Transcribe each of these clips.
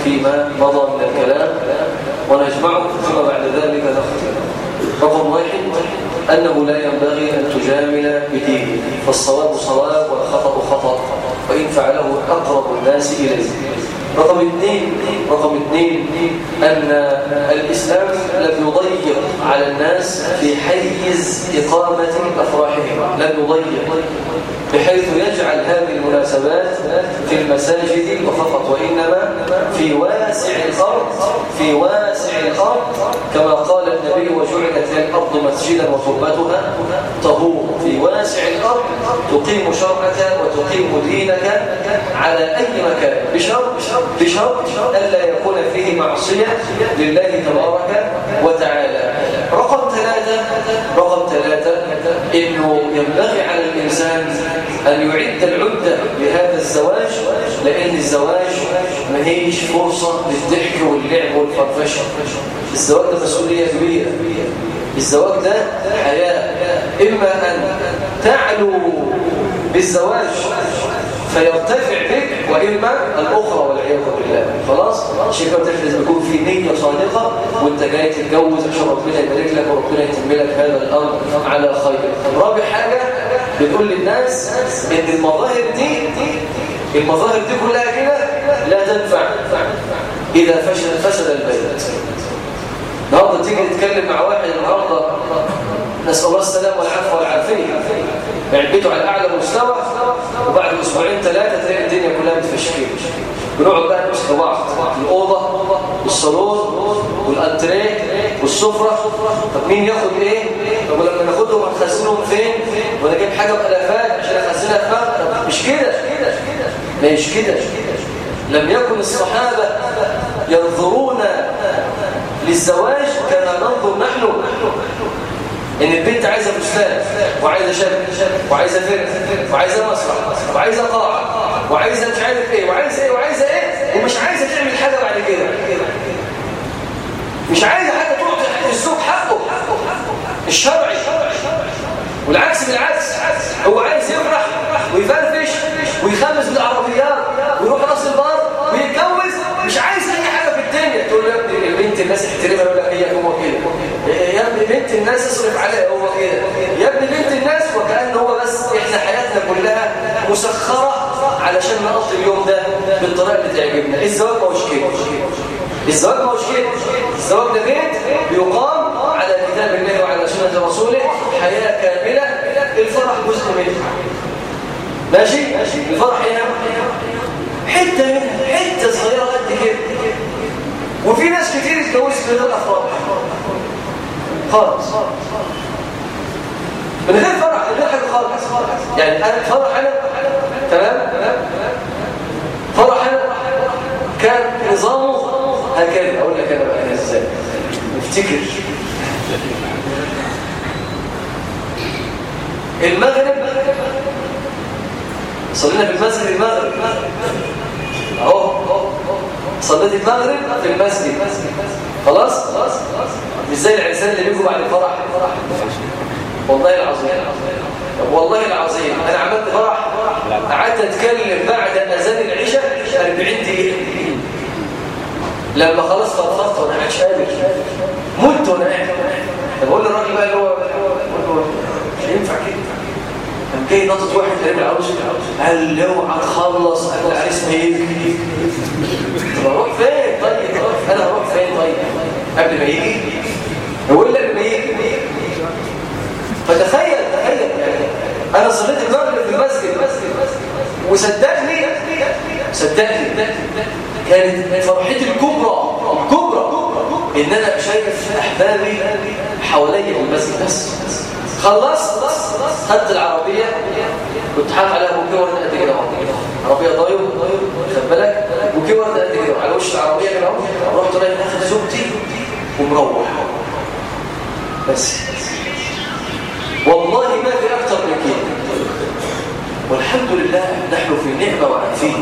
فيما مضى من الكلام ونجمعه ثم بعد ذلك نختم رقم واحد أنه لا ينبغي أن تجامل بدينه فالصواب صواب والخطأ خطأ وإن فعله أقرب الناس إليه رقم اثنين رقم اثنين أن الإسلام لم يضيق على الناس في حيز إقامة أفراحهم لم يضيق بحيث يجعل هذه المناسبات في المساجد وفقط وإنما في واسع الأرض في واسع الأرض كما قال النبي وجعلت الأرض مسجدا وتربتها طهور في واسع الأرض تقيم شرعك وتقيم دينك على أي مكان بشرط بشرط ألا يكون فيه معصية لله تبارك وتعالى رقم ثلاثة رقم ثلاثة إنه ينبغي على الإنسان أن يعد العدة لهذا الزواج لأن الزواج ما هيش فرصة للضحك واللعب والفرفشة الزواج ده مسؤولية كبيرة الزواج ده حياة إما أن تعلو بالزواج فيرتفع بك وإما الأخرى والعياذ بالله خلاص شيء كده لازم يكون في نية صادقة وانت جاي تتجوز عشان ربنا يبارك لك وربنا يتم لك هذا الأمر على خير رابع حاجة بنقول للناس ان المظاهر دي المظاهر دي كلها كده لا تنفع إذا فشل فسد البيت النهارده تيجي تتكلم مع واحد النهارده نسأل الله السلامة والعفو والعافية عدته على أعلى مستوى وبعد أسبوعين ثلاثة تلاقي الدنيا كلها متفشكين بنقعد بقى نمسك بعض الأوضة والصالون والأنتريه والسفرة طب مين ياخد إيه؟ طب لما ناخدهم هنخزنهم فين؟ وأنا أجيب حاجة بألافات عشان أخزنها في طب مش كده ما مش كده لم يكن الصحابة ينظرون للزواج كما ننظر نحن ان البنت عايزه فستان وعايزه شبكه وعايزه فرق وعايزه مسرح وعايزه قاعه وعايزه مش عارف ايه وعايزه ايه وعايزه ايه ومش عايزه تعمل حاجه بعد كده مش عايزه حاجه تعطي الزوج حقه الشرعي والعكس بالعكس هو عايز يفرح ويفرفش ويخمس بالعربيات ويروح راس البار ويتجوز مش عايز اي حاجه في الدنيا تقول له يا ابني البنت الناس احترمها يقول لك هي هو كده يا ابني بنت الناس اصرف عليها هو كده يا ابني بنت الناس وكأن هو بس احنا حياتنا كلها مسخرة علشان نقضي اليوم ده بالطريقة اللي تعجبنا الزواج ما هوش كده الزواج ما هوش كده الزواج ده بيت بيقام على كتاب الله وعلى سنة رسوله حياة كاملة الفرح جزء منها ماشي الفرح هنا حتة منها حتة صغيرة قد كده وفي ناس كتير اتجوزت من غير افراح خالص من غير فرح من غير حاجه خالص يعني انا فرح انا تمام فرح انا كان نظامه هكذا اقول لك انا بقى ازاي افتكر المغرب صلينا في المسجد المغرب اهو صليت المغرب في المسجد خلاص مش زي العرسان اللي بيجوا بعد الفرح والله العظيم طب والله العظيم انا عملت فرح قعدت اتكلم بعد اذان العشاء 40 دقيقه لما خلاص فضفضت وانا قاعد قادر مت وانا قاعد طب اقول للراجل بقى اللي هو مش هينفع كده كان جاي نطط واحد قريب العروس قال لي اوعى تخلص قال العريس ما يجي طب اروح فين طيب انا اروح فين طيب قبل ما يجي يقول لك ما يجي فتخيل تخيل انا صليت المغرب في المسجد وصدقني صدقني كانت فرحتي الكبرى الكبرى ان انا شايف احبابي حواليا المسجد بس خلصت خدت العربيه كنت حاطط عليها بوكيه قد كده عربيه ضايو خد بالك بوكيه ورد قد كده على وش العربيه كده اهو رحت رايح اخد زوجتي ومروح بس والله ما في اكتر من كده والحمد لله نحن في نعمه وعافيه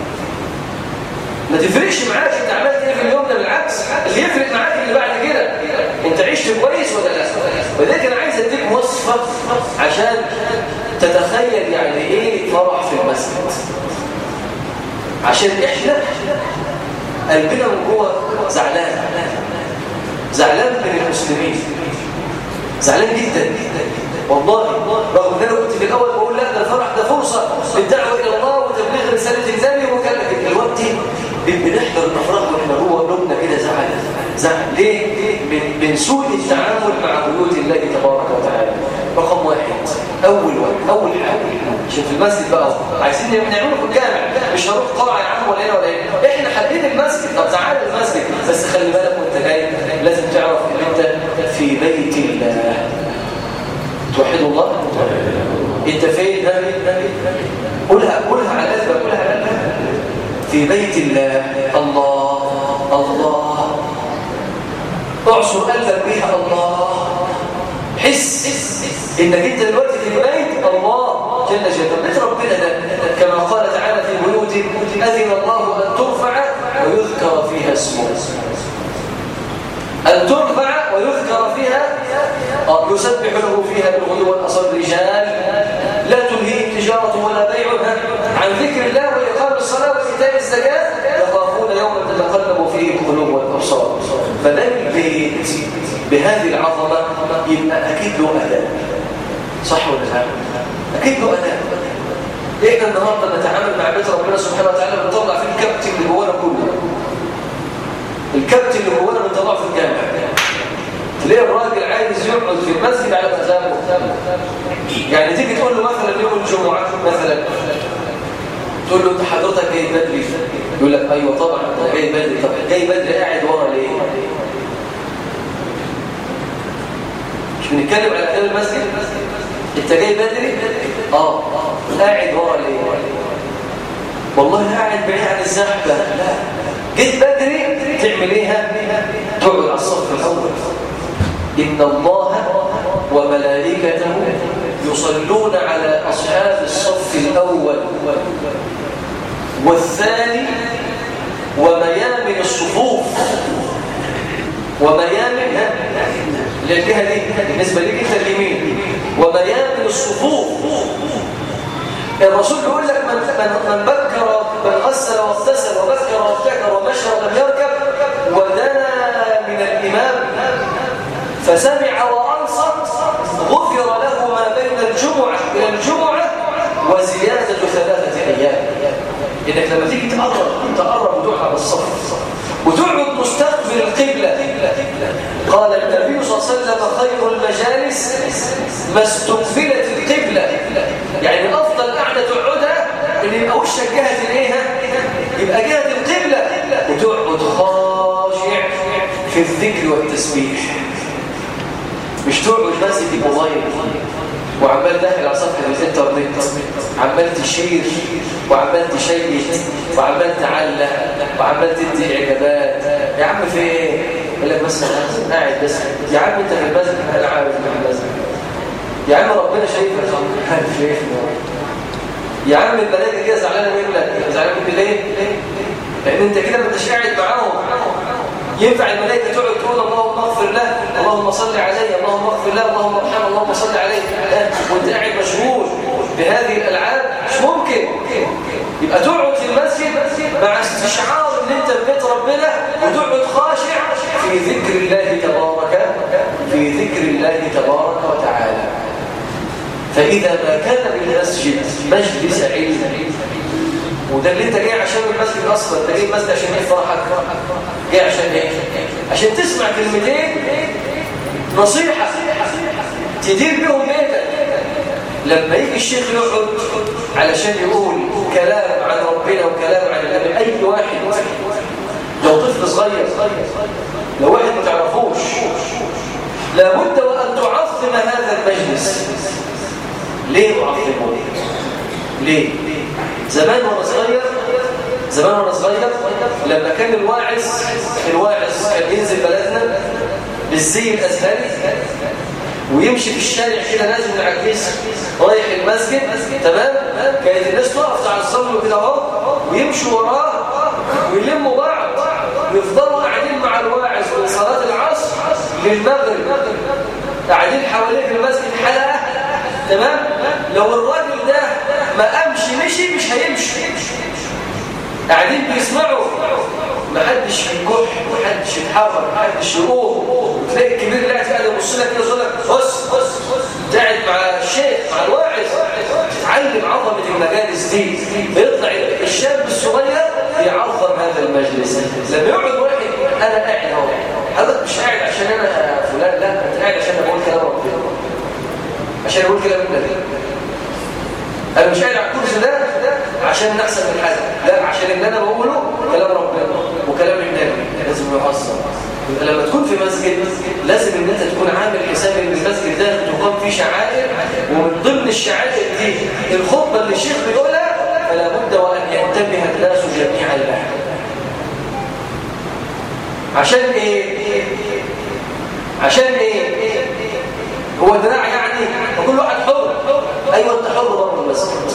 ما تفرقش معاك انت عملت ايه في اليوم ده بالعكس اللي يفرق معاك اللي بعد كده انت عشت كويس ولا لا ولذلك انا عايز اديك وصفه عشان تتخيل يعني ايه فرح في المسجد عشان احنا قلبنا من جوه زعلان زعلان من المسلمين زعلان جدا والله رغم ان انا كنت في الاول بقول لا ده الفرح ده فرصه للدعوه الى الله وتبليغ رساله النبي وكان لكن دلوقتي بنحضر الافراح واحنا جوه قلوبنا كده زعل زعل ليه؟ من, من سوء التعامل مع بيوت الله تبارك وتعالى رقم واحد اول واحد اول حاجه عشان في المسجد بقى عايزين نعمله في الجامع مش هروح قاعه يا عم ولا هنا ولا هنا احنا حابين المسجد طب تعالى المسجد بس خلي بالك وانت جاي لازم تعرف ان انت في بيت الله توحد الله انت فين قولها قولها على قلبك قولها على قلبك في بيت الله الله الله اعصر قلبك بيها الله حس انك انت دلوقتي في بيت الله جل جلاله بيت ربنا ده كما قال تعالى في بيوت اذن الله ان ترفع ويذكر فيها اسمه أن ترفع ويذكر فيها يسبح له فيها بالغدو والأصل رجال لا تلهي تجارة ولا بيع عن ذكر الله وإقام الصلاة وإيتاء الزكاة يخافون يوما تتقلب فيه القلوب والأبصار فلن البيت بهذه العظمة يبقى أكيد له أداء صح ولا لا؟ أكيد له أداء إحنا النهاردة نتعامل مع بيت ربنا سبحانه وتعالى بنطلع فيه الكبت اللي جوانا كله الكبت اللي جوانا بنطلعه في الجامع تلاقي الراجل عايز يقعد في المسجد على مزاجه يعني تيجي تقول له مثلا يوم الجمعة مثلا تقول له انت حضرتك جاي بدري يقول لك ايوه طبعا انا جاي بدري طب جاي بدري قاعد ورا ليه مش بنتكلم على كلام المسجد انت جاي بدري اه قاعد ورا ليه والله قاعد بعيد عن الزحمه لا جيت بدري تعمل ايه تقعد على الصف الاول ان الله وملائكته يصلون على اصحاب الصف الاول والثاني وميامن الصفوف وميامن الجهه دي بالنسبه ليك انت اليمين وميامن الصفوف الرسول بيقول لك من من من بكر من غسل واغتسل وبكر وابتكر ومشى ولم يركب ودنا من الامام فسمع وانصت غفر له ما بين الجمعه الى الجمعه وزياده ثلاثه ايام انك لما تيجي تقرب تقرب وتقعد على الصف وتقعد مستقبل القبله قال النبي صلى الله عليه وسلم خير المجالس ما استقبلت القبله يعني افضل قعده تقعدها ان يبقى وشك جهه الايه يبقى جهه القبله وتقعد خاشع في الذكر والتسبيح مش تقعد ماسك الموبايل وعمال داخل على صفحه الانترنت عمال تشير وعمال تشيت وعمال تعلق وعمال تدي اعجابات يا عم في ايه يقول لك بس انا قاعد بس يا عم انت في المسجد انا عارف في المسجد يا عم ربنا شايفك عارف ايه يا عم الملائكه كده زعلانه منك زعلانه منك ليه لان انت كده ما انتش قاعد معاهم ينفع الملائكه تقعد تقول اللهم اغفر له اللهم صل عليه اللهم اغفر له اللهم ارحمه اللهم صل عليه وانت قاعد مشغول بهذه الالعاب مش ممكن يبقى تقعد في المسجد مع استشعار ان انت في بيت ربنا وتقعد خاشع في ذكر الله تبارك في ذكر الله تبارك وتعالى فاذا ما كان بالمسجد مجلس علم وده اللي انت جاي عشان المسجد اصلا انت جاي المسجد عشان ايه فرحك جاي عشان ايه عشان تسمع كلمتين نصيحه تدير بيهم بيتك لما يجي الشيخ يقعد علشان يقول كلام عن ربنا وكلام عن النبي اي واحد لو طفل صغير لو واحد ما تعرفوش لابد وان تعظم هذا المجلس ليه تعظمه ليه زمان وانا صغير زمان وانا صغير لما كان الواعظ الواعظ كان ينزل بلدنا بالزي الازهري ويمشي في الشارع كده نازل من على الجسر رايح المسجد تمام كانت الناس تقف تعظم له كده اهو ويمشوا وراه ويلموا بعض ويفضلوا قاعدين مع الواعظ من صلاه العصر للمغرب قاعدين حواليه في المسجد حلقه تمام لو الراجل ده ما قامش مشي مش هيمشي قاعدين بيسمعوا محدش يكح محدش يتحرك محدش يقوم تلاقي الكبير اللي قاعد قاعد يبص لك يقول لك بص بص قاعد مع الشيخ مع الواعظ تتعلم عظمه المجالس دي فيطلع الشاب الصغير يعظم هذا المجلس لما يقعد واحد انا قاعد اهو هذا مش قاعد عشان انا فلان لا انت قاعد عشان اقول كلام ربنا عشان اقول كلام النبي انا مش قاعد على الكرسي ده عشان نحسن من حاجه لا عشان اللي انا بقوله كلام ربنا وكلام النبي لازم يحصل لما تكون في مسجد لازم ان انت تكون عامل حساب ان المسجد ده تقام فيه شعائر ومن ضمن الشعائر دي الخطبه اللي الشيخ بيقولها فلا بد وان ينتبه الناس جميعا لها عشان ايه عشان ايه هو دراع يعني وكل واحد حر ايوه انت حر بره المسجد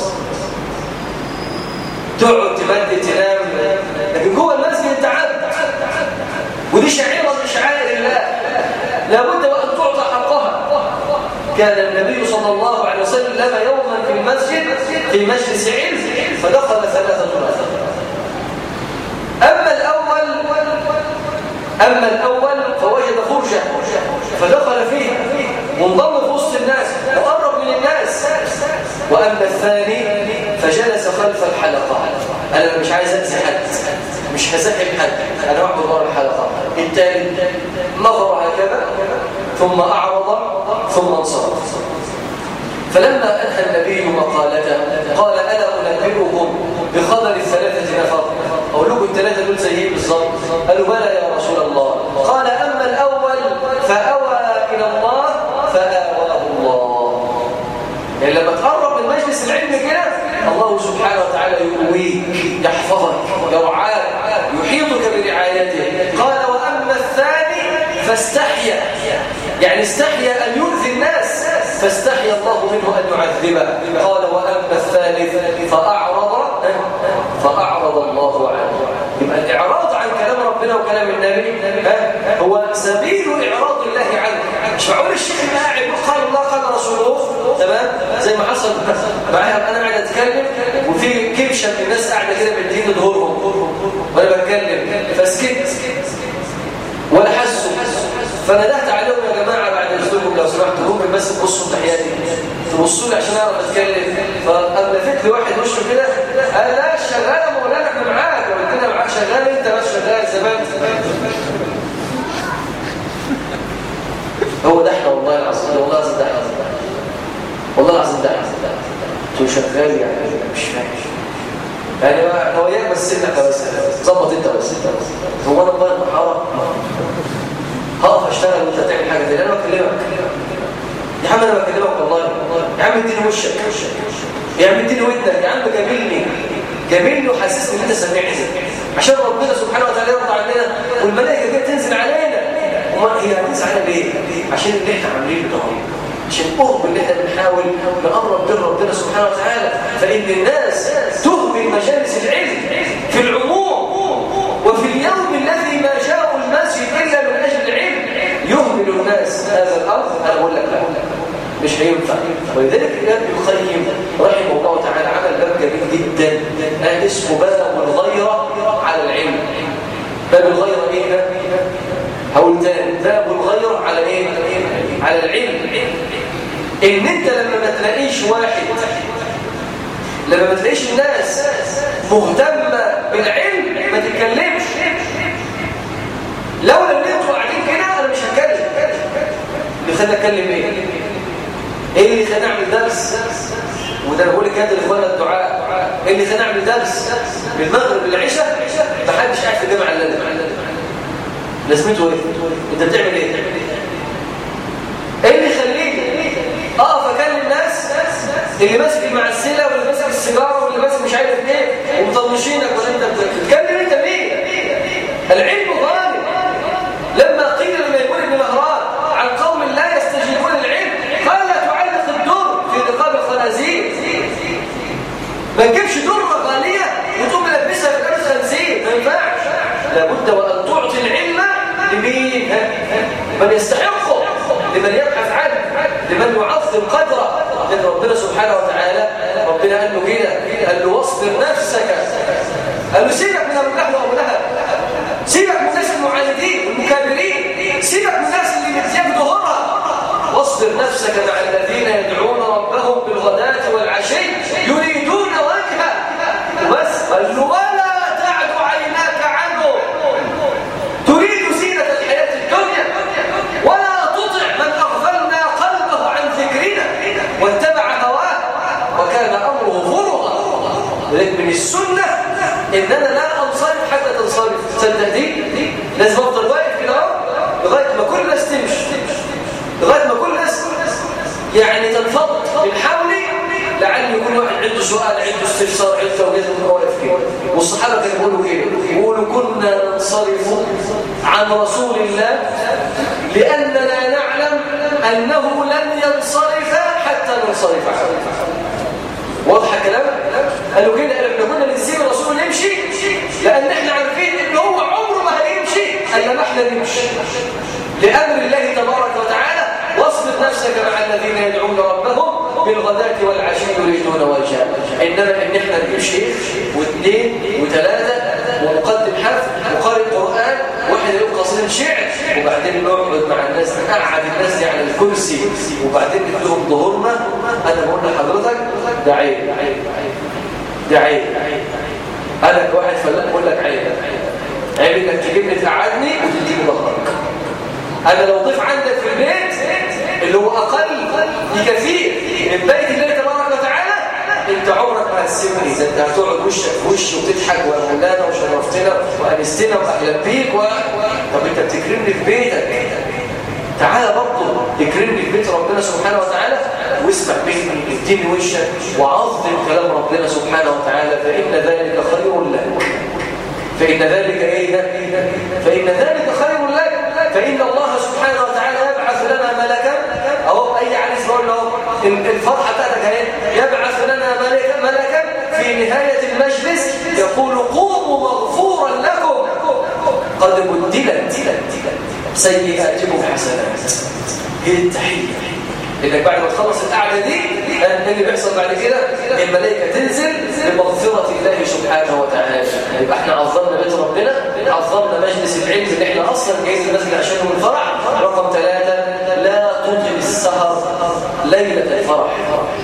تقعد تبدل تنام لكن جوه المسجد انت عبد ودي شعيره من شعائر الله لابد وان تعطى حقها كان النبي صلى الله عليه وسلم يوما في المسجد في مجلس علم فدخل ثلاثه نفر اما الاول اما الاول فوجد فرجه فدخل فيها وانضم في وسط الناس وقرب من الناس واما الثاني فجلس خلف الحلقه انا مش عايز انسى حد مش هزحم حد انا واحد ورا الحلقه الثالث نظر هكذا ثم اعرض ثم انصرف فلما انهى النبي مقالته قال الا انبئكم بخبر الثلاثه نفر اقول لكم الثلاثه دول زي بالظبط قالوا بلى يا رسول الله قال اما الاول فاوى الى الله فاواه الله يعني لما تقرب من مجلس العلم كده الله سبحانه وتعالى يقويك يحفظك يرعاك يحيطك برعايته قال واما الثاني فاستحيا يعني استحيا ان يؤذي الناس فاستحيا الله منه ان يعذبه قال واما الثالث فاعرض فاعرض الله عنه يبقى الاعراض عن كلام ربنا وكلام النبي هو سبيل اعراض الله عنه مش معقول الشيخ قاعد قال الله قال رسوله تمام زي ما حصل معايا انا قاعد اتكلم وفي كبشه من الناس قاعده كده مدين ظهورهم وانا بتكلم فسكت ولا حسوا فندهت عليهم يا جماعه بعد اذنكم لو سمحتوا ممكن بس تبصوا تحياتي تبصوا لي عشان اعرف اتكلم فقابلت لي واحد وشه كده قال لا شغال يا مولانا احنا معاك قلت له معاك شغال انت بس شغال زمان هو ده احنا والله العظيم والله العظيم ده والله العظيم ده انتوا شغال يعني مش فاهم يعني هو اياك بس انك بس ظبط انت بس انت بس هو انا والله محاره هقف اشتغل وانت تعمل حاجه زي انا بكلمك يا عم انا بكلمك والله يا عم اديني وشك يا عم اديني ودنك يا عم جابلني جابلني وحسسني ان انت سامعني عشان ربنا سبحانه وتعالى يرضى عننا والملائكه دي تنزل علينا وما هي هتنزل علينا ليه؟ عشان اللي احنا عاملينه ده عشان قرب اللي احنا بنحاول نقرب بين ربنا سبحانه وتعالى فان الناس تهمل مجالس العلم في العموم وفي اليوم الذي ما جاءوا المسجد الا من اجل العلم يهمل الناس هذا الامر انا بقول لك لا مش هينفع ولذلك الامام القيم رحمه الله تعالى عمل باب جميل جدا اسمه باب الغيره على العلم باب الغيره ايه هقول تاني باب الغيره على ايه على العلم ان انت لما ما تلاقيش واحد لما ما تلاقيش الناس مهتمه بالعلم ما تتكلمش لولا ان انتوا قاعدين كده انا مش هتكلم اللي خلاني اتكلم ايه ايه اللي خلاني اعمل درس وده انا بقول لك كده لاخواننا الدعاء ايه اللي خلاني اعمل درس من المغرب للعشاء ما حدش قاعد في الجامعه الا انا لازمته ايه انت بتعمل ايه ايه اللي يخليك اقف اكلم الناس اللي ماسك المعسله واللي ماسك السيجاره واللي ماسك مش عارف ايه ومطنشينك ولا انت بتتكلم انت ليه العلم غالب لما قيل لميمون بن مهران عن قوم لا يستجيبون للعلم قال لا تعلق الدر في رقاب الخنازير ما تجيبش دره غاليه وتقوم ملبسها في لابس خنزير ما ينفعش لابد وان تعطي العلم لمين من يستحقه لمن يبحث عنه لمن يعظم قدره لان ربنا سبحانه وتعالى ربنا قال له كده قال له واصبر نفسك قال له سيبك من ابو جهل وابو لهب كنا ننصرف عن رسول الله لأننا نعلم أنه لن ينصرف حتى ننصرف عنه واضح الكلام؟ قالوا كده احنا كنا نسيب الرسول يمشي لأن احنا عارفين ان هو عمره ما هيمشي الا ما احنا نمشي لأمر الله تبارك وتعالى واصبر نفسك مع الذين يدعون ربهم بالغداة والعشي يريدون وجهه إنما إن إحنا نجيب شيخ واثنين وثلاثة ومقدم حرف وقارئ قرآن واحد يقول قصيدة شعر وبعدين نقعد مع الناس نقعد الناس دي على الكرسي وبعدين نديهم ظهورنا أنا بقول لحضرتك ده عيب ده عيب أنا كواحد فلاح بقول لك عيب عيب إنك تجيبني تقعدني وتديني ظهرك أنا لو ضيف عندك في البيت اللي هو أقل بكثير من بيت الله تبارك وتعالى انت عمرك ما هتسيبني ده انت هتقعد وشك في وشي وتضحك ومولانا وشرفتنا وانستنا واهلا بيك و... طب انت بتكرمني في بيتك تعالى برضه تكرمني في بيت ربنا سبحانه وتعالى واسمع مني اديني وشك وعظم كلام ربنا سبحانه وتعالى فإن ذلك خير لك فإن ذلك ايه فإن ذلك خير لك فإن الله سبحانه وتعالى يبعث لنا ملكا أهو أي عريس بقول له الفرحة بتاعتك اهي يبعث لنا ملكا ملكا في نهاية المجلس يقول قوموا مغفورا لكم قد بدلت سيئاتكم حسنات هي التحية انك بعد ما تخلص القعده دي ايه اللي بيحصل بعد كده الملائكه تنزل بمغفره الله سبحانه وتعالى يبقى احنا عظمنا بيت ربنا عظمنا مجلس العلم اللي احنا اصلا جايين ننزل عشانه الفرح رقم ثلاثة لا تطل السهر ليله الفرح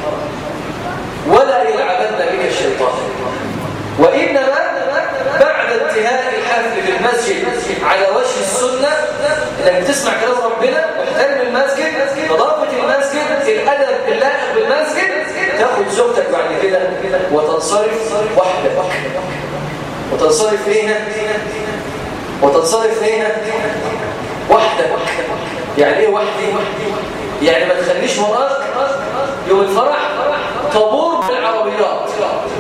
ولا يلعبن بك الشيطان وانما بعد انتهاء الحفل في المسجد على وجه السنه انك تسمع كلام ربنا واحترم المسجد نظافه المسجد الادب اللائق بالمسجد تاخد زوجتك بعد كده وتنصرف وحدك وتنصرف فيها وتنصرف فيها وحدك يعني ايه وحدي يعني ما تخليش وراك يوم الفرح طابور بالعربيات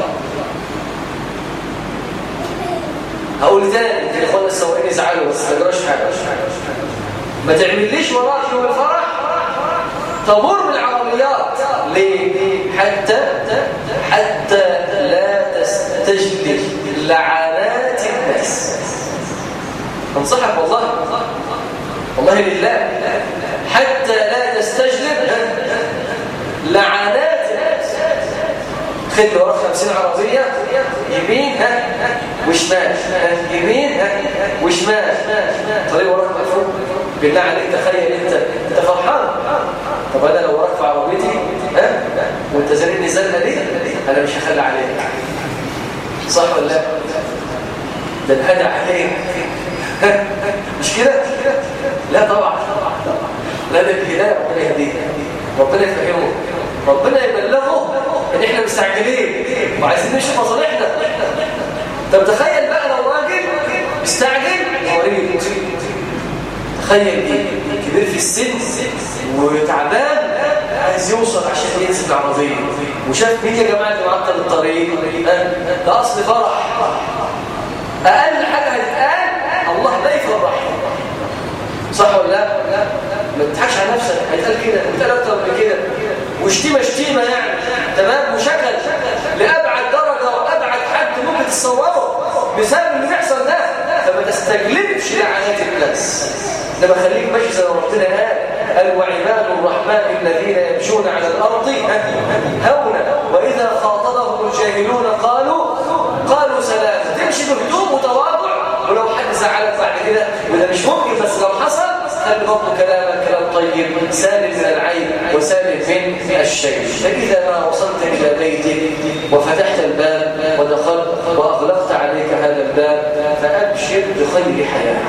هقول تاني الاخوان السواقين يزعلوا بس ما يجراش حاجه ما تعمليش وراك يوم الفرح طابور بالعربيات ليه حتى حتى لا تستجلب لعنات الناس انصحك والله والله لله حتى لا تستجلب لعنات الناس خد وراك 50 عربيه يمين ها وشمال يمين ها وشمال طريق وراك مقفول بالله عليك تخيل انت انت فرحان طب انا لو وراك في عربيتي ها وانت زارني زلة دي انا مش هخلي عليك صح ولا لا ده الهدى عليك مش كده لا طبعا لا ده الهدايه ربنا يهديك ربنا يفهمه ربنا يبلغه ان احنا مستعجلين وعايزين نشوف مصالحنا طب تخيل بقى لو راجل مستعجل مريض تخيل ايه كبير في السن وتعبان عايز يوصل عشان ينزل العربيه وشاف مين يا جماعه اللي معطل الطريق ده اصل فرح اقل حاجه هتتقال الله لا يفرح صح ولا لا ما تضحكش على نفسك هيتقال كده ويتقال اكتر من كده وشتيمه شتيمه يعني تمام وشكل لابعد درجه وابعد حد ممكن تصوره بسبب اللي بيحصل ده فما تستجلبش لعنات الناس لما خليك ماشي زي ما ربنا قال قال وعباد الرحمن الذين يمشون على الارض هونا واذا خاطبهم الجاهلون قالوا قالوا سلام تمشي بهدوء وتواضع ولو حد زعلك بعد كده وده مش ممكن بس لو حصل خلي برضه كلامك كلام طيب سالم من العين وسالم من الشيء فإذا ما وصلت إلى بيتك وفتحت الباب ودخلت وأغلقت عليك هذا الباب فأبشر بخير حياة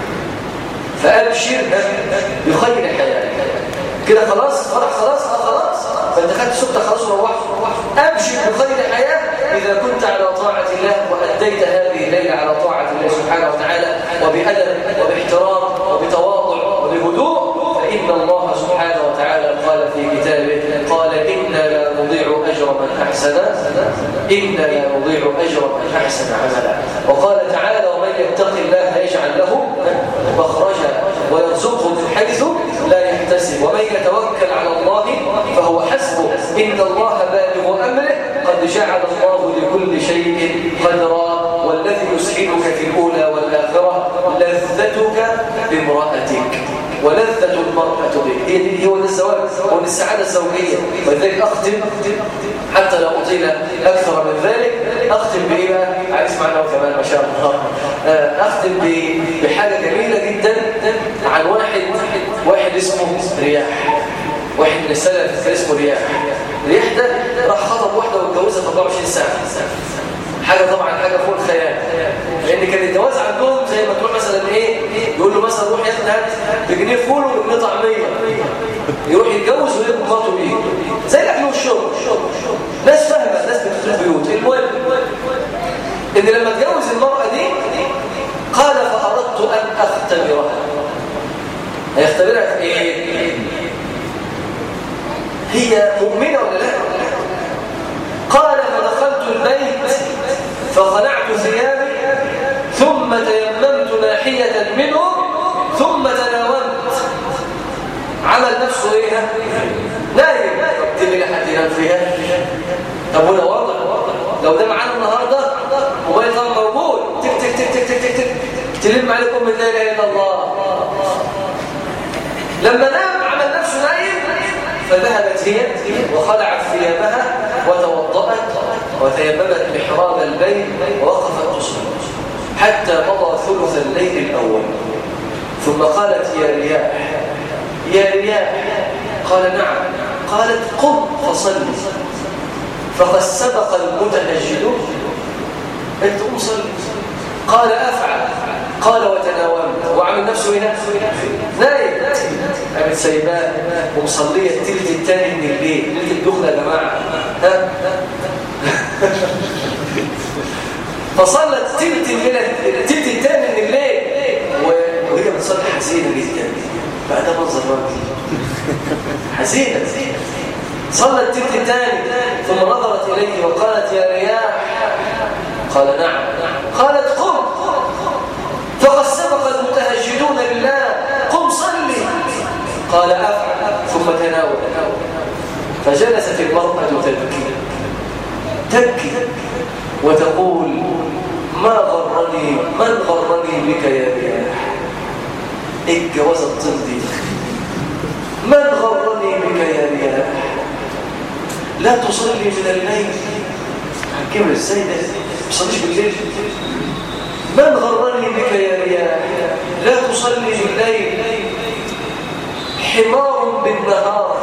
فأبشر بخير حياة كده خلاص خلاص خلاص خلاص فانت خدت سكتة خلاص وروحت أبشر بخير حياة إذا كنت على طاعة الله وأديت هذه الليلة على طاعة الله سبحانه وتعالى وبأدب وباحترام وبتواضع وبهدوء فإن الله سبحانه وتعالى قال في كتابه قال إنا لا نضيع أجر من أحسن إنا لا نضيع أجر من أحسن عملا وقال تعالى ومن يتقي الله يجعل له مخرجا ويرزقه من حيث لا يحتسب ومن يتوكل على الله فهو حسبه إن الله بالغ أمره قد جعل الله لكل شيء قدرا والذي يسعدك في الأولى والآخرة لذتك بامرأتك ولذة المرأة به هي دي هو ده الزواج هو السعادة الزوجية ولذلك أختم حتى لا أطيل أكثر من ذلك أختم بإيه بقى؟ عايز معنا كمان ما شاء الله آه، أختم بحاجة جميلة جدا عن واحد واحد اسمه رياح واحد من السلف اسمه رياح رياح ده راح خطب واحدة واتجوزها في 24 ساعة حاجة طبعا حاجة فوق الخيال لأن كان الجواز عندهم زي ما تقول مثلا إيه يقول له مثلا روح ياخد هات بجنيه فول وبجنيه طعمية يروح يتجوز ويبقى مراته بيه زي الأكل والشرب ناس فاهمة ناس بتدخل بيوت المهم إن لما اتجوز المرأة دي قال فأردت أن أختبرها هيختبرها في إيه؟ هي مؤمنة ولا لا؟ قال فدخلت البيت فخلعت ثيابي ثم تيممت ناحية منه ثم تناولت عمل نفسه ايه نايم تبقى حد ينام فيها طب ولا واضح لو ده معانا النهارده موبايل طبعا موجود تك تك تك تك تك تك تك تلم عليكم من لا اله الا الله لما نام عمل نفسه نايم فذهبت هي وخلعت ثيابها وتوضأت وتيممت محراب البيت ووقفت تصلي حتى مضى ثلث الليل الأول ثم قالت يا رياح يا رياح قال نعم قالت قم فصلي فقد سبق المتهجدون انت قم صلي قال افعل قال وتناومت وعمل نفسه هنا نايم قامت سايباه ومصليه التلت الثاني من الليل ليله الدخله يا جماعه ها فصلت تلت الليله التلت الثاني من الليل وهي بتصلي حزينه جدا بعد منظر راجل حزينه صلت التلت الثاني ثم نظرت اليه وقالت يا رياح قال نعم قالت قم فقد سبق المتهجدون لله قم صلي قال أفعل ثم تناول فجلست المرأة تبكي تبكي وتقول ما غرني من غرني بك يا رياح الجواز الطردي من غرني بك يا رياح لا تصلي من الليل هنكمل ازاي ده ما تصليش بالليل من غرني بك يا رياح لا تصلي بالليل حمار بالنهار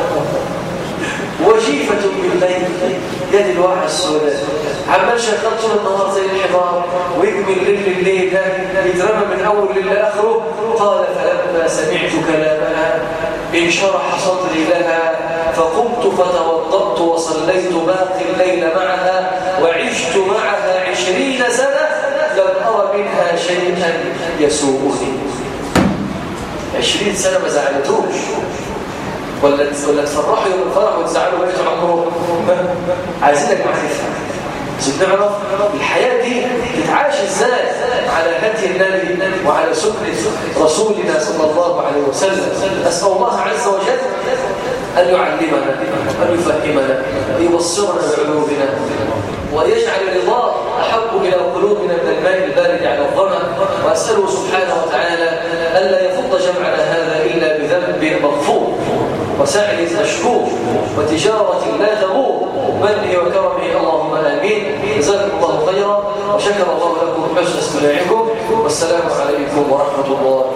وجيفة بالليل يد الواحد السوداء عمال شغال طول النهار زي الحمار ويجي من الليل لليل يترمى من اول ليل لاخره قال فلما سمعت كلامها انشرح صدري لها فقمت فتوضأت وصليت باقي الليل معها وعشت معها عشرين سنة لم أرى منها شيئا يسوءني عشرين سنة ما زعلتوش ولا ولا تفرحوا يوم الفرح وتزعلوا بقية عمرهم عايزينك معرفة عشان نعرف الحياة دي تتعاش ازاي على هدي النبي وعلى سنة رسولنا صلى الله عليه وسلم أسأل الله عز وجل أن يعلمنا أن يفهمنا أن يبصرنا بعلومنا ويجعل رضاه أحب إلى قلوبنا من الماء البارد على الظمأ وأسأله سبحانه وتعالى ألا يفض جمعنا هذا إلا بذنب مغفور وسعي مشكور وتجارة لا تبور منه وكرمه اللهم آمين جزاكم الله خيرا وشكر الله لكم حسن استماعكم والسلام عليكم ورحمة الله